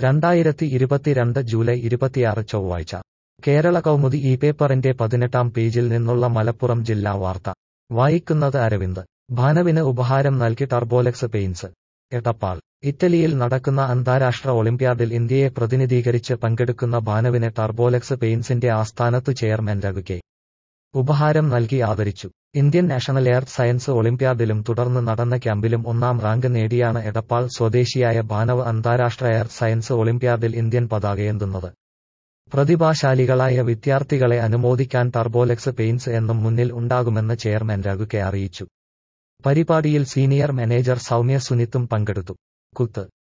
രണ്ടായിരത്തി ഇരുപത്തിരണ്ട് ജൂലൈ ഇരുപത്തിയാറ് ചൊവ്വാഴ്ച കേരള കൗമുദി ഈ പേപ്പറിന്റെ പതിനെട്ടാം പേജിൽ നിന്നുള്ള മലപ്പുറം ജില്ലാ വാർത്ത വായിക്കുന്നത് അരവിന്ദ് ഭാനവിന് ഉപഹാരം നൽകി ടർബോലെക്സ് പെയിൻസ് എടപ്പാൾ ഇറ്റലിയിൽ നടക്കുന്ന അന്താരാഷ്ട്ര ഒളിമ്പ്യാഡിൽ ഇന്ത്യയെ പ്രതിനിധീകരിച്ച് പങ്കെടുക്കുന്ന ഭാനവിനെ ടർബോലെക്സ് പെയിൻസിന്റെ ആസ്ഥാനത്ത് ചെയർമാൻ രഘു കെ ഉപഹാരം നൽകി ആദരിച്ചു ഇന്ത്യൻ നാഷണൽ എയർ സയൻസ് ഒളിമ്പ്യാഡിലും തുടർന്ന് നടന്ന ക്യാമ്പിലും ഒന്നാം റാങ്ക് നേടിയാണ് എടപ്പാൾ സ്വദേശിയായ ഭാനവ് അന്താരാഷ്ട്ര എയർ സയൻസ് ഒളിമ്പ്യാഡിൽ ഇന്ത്യൻ പതാകയേന്തുന്നത് പ്രതിഭാശാലികളായ വിദ്യാർത്ഥികളെ അനുമോദിക്കാൻ ടർബോലെക്സ് പെയിൻസ് എന്നും മുന്നിൽ ഉണ്ടാകുമെന്ന് ചെയർമാൻ രഘു കെ അറിയിച്ചു പരിപാടിയിൽ സീനിയർ മാനേജർ സൗമ്യ സുനിത്തും പങ്കെടുത്തു കുത്ത്